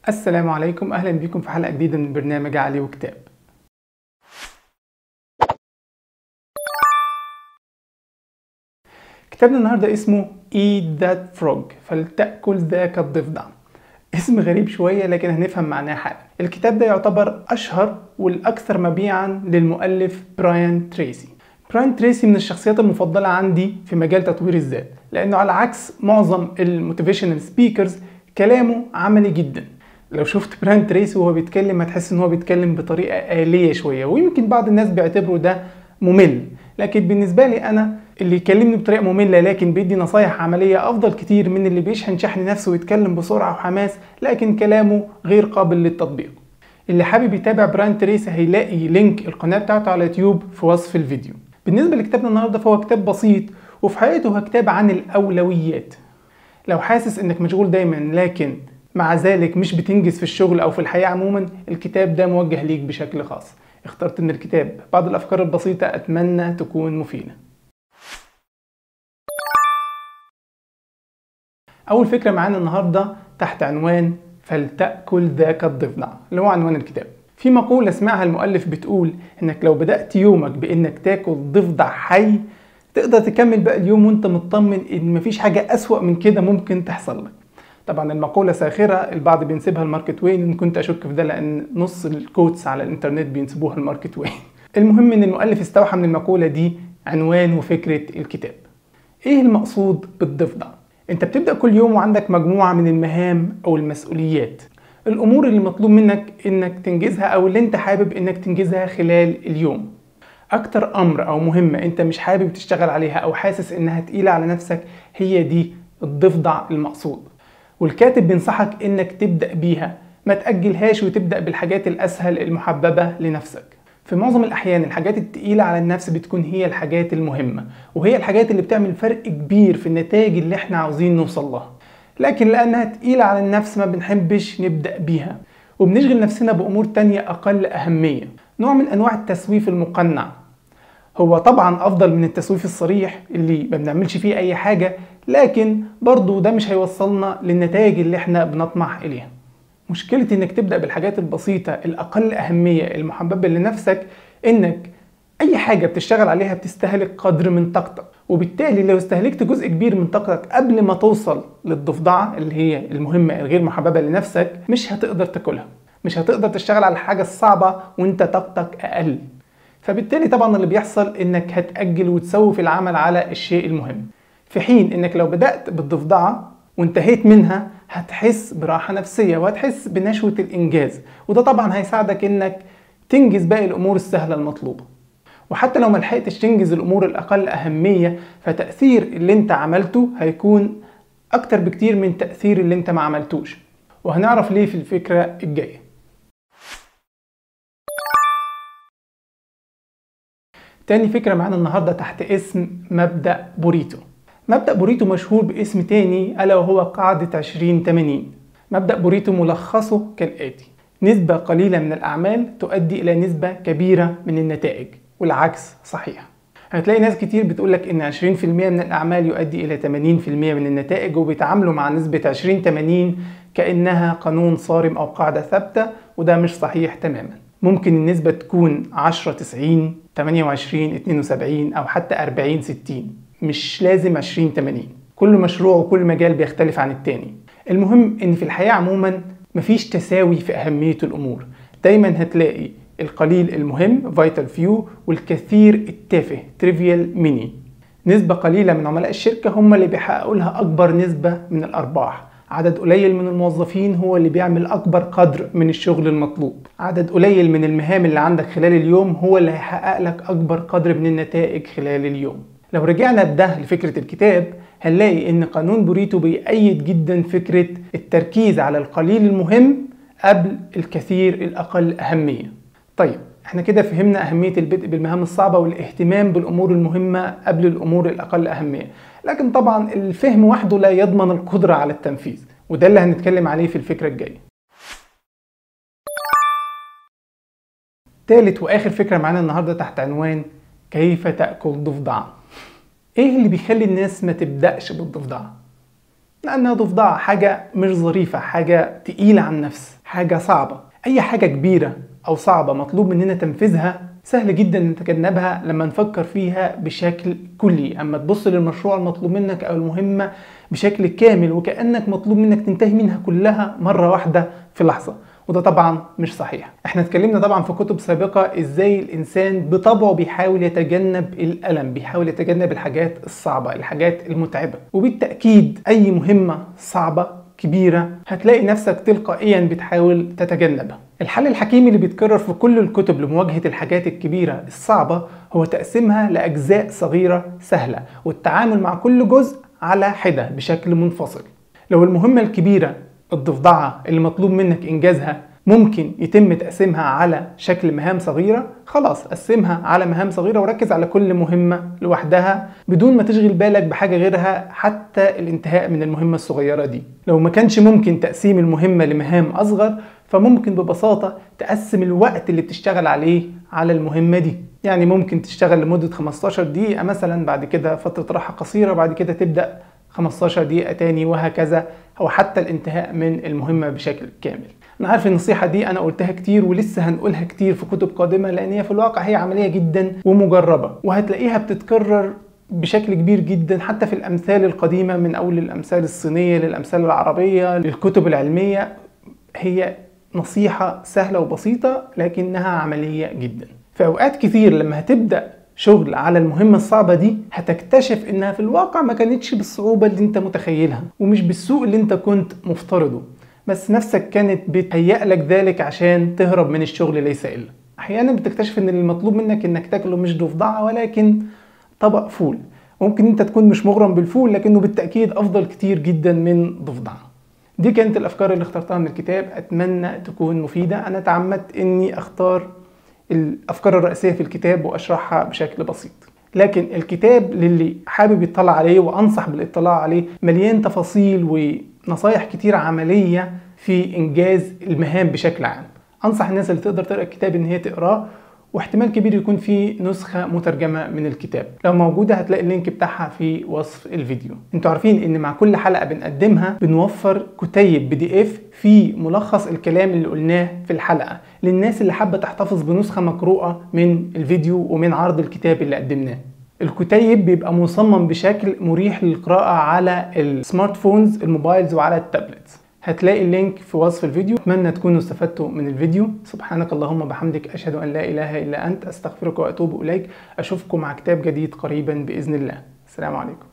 السلام عليكم اهلا بكم في حلقه جديده من برنامج علي وكتاب كتابنا النهارده اسمه Eat That Frog فلتأكل ذاك الضفدع اسم غريب شوية لكن هنفهم معناه حالا الكتاب ده يعتبر أشهر والأكثر مبيعا للمؤلف براين تريسي براين تريسي من الشخصيات المفضلة عندي في مجال تطوير الذات لأنه على عكس معظم الموتيفيشنال سبيكرز كلامه عملي جدا لو شفت براين تريسي وهو بيتكلم هتحس ان هو بيتكلم بطريقة آلية شوية ويمكن بعض الناس بيعتبروا ده ممل لكن بالنسبة لي أنا اللي يكلمني بطريقة مملة لكن بيدي نصايح عملية أفضل كتير من اللي بيشحن شحن نفسه ويتكلم بسرعة وحماس لكن كلامه غير قابل للتطبيق اللي حابب يتابع براين تريسي هيلاقي لينك القناة بتاعته على يوتيوب في وصف الفيديو بالنسبة لكتابنا النهاردة فهو كتاب بسيط وفي حقيقته هو كتاب عن الأولويات لو حاسس انك مشغول دايما لكن مع ذلك مش بتنجز في الشغل او في الحياة عموما الكتاب ده موجه ليك بشكل خاص اخترت من الكتاب بعض الافكار البسيطة اتمنى تكون مفيدة اول فكرة معانا النهاردة تحت عنوان فلتأكل ذاك الضفدع اللي هو عنوان الكتاب في مقولة اسمعها المؤلف بتقول انك لو بدأت يومك بانك تاكل ضفدع حي تقدر تكمل بقى اليوم وانت مطمن ان مفيش حاجة اسوأ من كده ممكن تحصل لك طبعا المقولة ساخرة البعض بينسبها لمارك توين ان كنت اشك في ده لان نص الكوتس على الانترنت بينسبوها لمارك توين المهم ان المؤلف استوحى من المقولة دي عنوان وفكرة الكتاب ايه المقصود بالضفدع انت بتبدأ كل يوم وعندك مجموعة من المهام او المسؤوليات الامور اللي مطلوب منك انك تنجزها او اللي انت حابب انك تنجزها خلال اليوم اكتر امر او مهمة انت مش حابب تشتغل عليها او حاسس انها تقيلة على نفسك هي دي الضفدع المقصود والكاتب بينصحك انك تبدأ بيها ما تأجلهاش وتبدأ بالحاجات الأسهل المحببة لنفسك في معظم الأحيان الحاجات التقيلة على النفس بتكون هي الحاجات المهمة وهي الحاجات اللي بتعمل فرق كبير في النتائج اللي احنا عاوزين نوصل لها لكن لأنها تقيلة على النفس ما بنحبش نبدأ بيها وبنشغل نفسنا بأمور تانية أقل أهمية نوع من أنواع التسويف المقنع هو طبعا افضل من التسويف الصريح اللي ما بنعملش فيه اي حاجه لكن برضه ده مش هيوصلنا للنتائج اللي احنا بنطمح اليها مشكلة انك تبدأ بالحاجات البسيطة الاقل اهمية المحببة لنفسك انك اي حاجة بتشتغل عليها بتستهلك قدر من طاقتك وبالتالي لو استهلكت جزء كبير من طاقتك قبل ما توصل للضفدعة اللي هي المهمة الغير محببة لنفسك مش هتقدر تاكلها مش هتقدر تشتغل على الحاجة الصعبة وانت طاقتك اقل فبالتالي طبعا اللي بيحصل انك هتأجل وتسوف العمل على الشيء المهم في حين انك لو بدأت بالضفدعة وانتهيت منها هتحس براحة نفسية وهتحس بنشوة الإنجاز وده طبعا هيساعدك انك تنجز باقي الأمور السهلة المطلوبة وحتى لو ملحقتش تنجز الأمور الأقل أهمية فتأثير اللي انت عملته هيكون أكتر بكتير من تأثير اللي انت ما عملتوش وهنعرف ليه في الفكرة الجاية تاني فكرة معانا النهاردة تحت اسم مبدأ بوريتو مبدأ بوريتو مشهور باسم تاني ألا وهو قاعدة 2080 مبدأ بوريتو ملخصه كالآتي نسبة قليلة من الأعمال تؤدي إلى نسبة كبيرة من النتائج والعكس صحيح هتلاقي ناس كتير بتقولك إن 20% من الأعمال يؤدي إلى 80% من النتائج وبيتعاملوا مع نسبة 20 80 كأنها قانون صارم أو قاعدة ثابتة وده مش صحيح تماما ممكن النسبة تكون 10 90 28 72 أو حتى 40 60 مش لازم 20 80 كل مشروع وكل مجال بيختلف عن التاني المهم إن في الحياة عموما مفيش تساوي في أهمية الأمور دايما هتلاقي القليل المهم فيتال فيو والكثير التافه تريفيال ميني نسبة قليلة من عملاء الشركة هم اللي بيحققوا لها أكبر نسبة من الأرباح عدد قليل من الموظفين هو اللي بيعمل أكبر قدر من الشغل المطلوب عدد قليل من المهام اللي عندك خلال اليوم هو اللي هيحقق لك أكبر قدر من النتائج خلال اليوم لو رجعنا بده لفكرة الكتاب هنلاقي إن قانون بوريتو بيأيد جدا فكرة التركيز على القليل المهم قبل الكثير الأقل أهمية طيب احنا كده فهمنا أهمية البدء بالمهام الصعبة والاهتمام بالأمور المهمة قبل الأمور الأقل أهمية لكن طبعا الفهم وحده لا يضمن القدرة على التنفيذ وده اللي هنتكلم عليه في الفكرة الجاية تالت وآخر فكرة معانا النهاردة تحت عنوان كيف تأكل ضفدعة ايه اللي بيخلي الناس ما تبدأش بالضفدعة لأنها ضفدعة حاجة مش ظريفة حاجة تقيلة عن النفس حاجة صعبة أي حاجة كبيرة أو صعبة مطلوب مننا تنفيذها سهل جدا نتجنبها لما نفكر فيها بشكل كلي اما تبص للمشروع المطلوب منك او المهمه بشكل كامل وكانك مطلوب منك تنتهي منها كلها مره واحده في لحظه وده طبعا مش صحيح احنا اتكلمنا طبعا في كتب سابقة ازاي الانسان بطبعه بيحاول يتجنب الالم بيحاول يتجنب الحاجات الصعبة الحاجات المتعبة وبالتأكيد اي مهمة صعبة كبيرة هتلاقي نفسك تلقائيا بتحاول تتجنبها الحل الحكيم اللي بيتكرر في كل الكتب لمواجهة الحاجات الكبيرة الصعبة هو تقسيمها لأجزاء صغيرة سهلة والتعامل مع كل جزء على حدة بشكل منفصل لو المهمة الكبيرة الضفدعة اللي مطلوب منك إنجازها ممكن يتم تقسيمها على شكل مهام صغيرة خلاص قسمها على مهام صغيرة وركز على كل مهمة لوحدها بدون ما تشغل بالك بحاجة غيرها حتى الانتهاء من المهمة الصغيرة دي لو ما كانش ممكن تقسيم المهمة لمهام أصغر فممكن ببساطة تقسم الوقت اللي بتشتغل عليه على المهمة دي يعني ممكن تشتغل لمدة 15 دقيقة مثلا بعد كده فترة راحة قصيرة بعد كده تبدأ 15 دقيقة تاني وهكذا أو حتى الانتهاء من المهمة بشكل كامل أنا عارف النصيحة دي أنا قلتها كتير ولسه هنقولها كتير في كتب قادمة لأن هي في الواقع هي عملية جدا ومجربة وهتلاقيها بتتكرر بشكل كبير جدا حتى في الأمثال القديمة من أول الأمثال الصينية للأمثال العربية للكتب العلمية هي نصيحة سهلة وبسيطة لكنها عملية جدا في أوقات كتير لما هتبدأ شغل على المهمة الصعبة دي هتكتشف انها في الواقع ما كانتش بالصعوبة اللي انت متخيلها ومش بالسوء اللي انت كنت مفترضه بس نفسك كانت بتهيأ لك ذلك عشان تهرب من الشغل ليس إلا أحيانا بتكتشف ان المطلوب منك انك تاكله مش ضفدعة ولكن طبق فول ممكن انت تكون مش مغرم بالفول لكنه بالتأكيد أفضل كتير جدا من ضفدعة دي كانت الأفكار اللي اخترتها من الكتاب أتمنى تكون مفيدة أنا تعمدت إني أختار الافكار الرئيسيه في الكتاب واشرحها بشكل بسيط لكن الكتاب للي حابب يطلع عليه وانصح بالاطلاع عليه مليان تفاصيل ونصايح كتير عمليه في انجاز المهام بشكل عام انصح الناس اللي تقدر تقرا الكتاب ان هي تقراه واحتمال كبير يكون في نسخة مترجمة من الكتاب لو موجودة هتلاقي اللينك بتاعها في وصف الفيديو انتوا عارفين ان مع كل حلقة بنقدمها بنوفر كتيب بي دي اف في ملخص الكلام اللي قلناه في الحلقة للناس اللي حابة تحتفظ بنسخة مقروءة من الفيديو ومن عرض الكتاب اللي قدمناه الكتيب بيبقى مصمم بشكل مريح للقراءة على السمارت فونز الموبايلز وعلى التابلتس هتلاقي اللينك في وصف الفيديو اتمنى تكونوا استفدتوا من الفيديو سبحانك اللهم وبحمدك اشهد ان لا اله الا انت استغفرك واتوب اليك اشوفكم مع كتاب جديد قريبا باذن الله السلام عليكم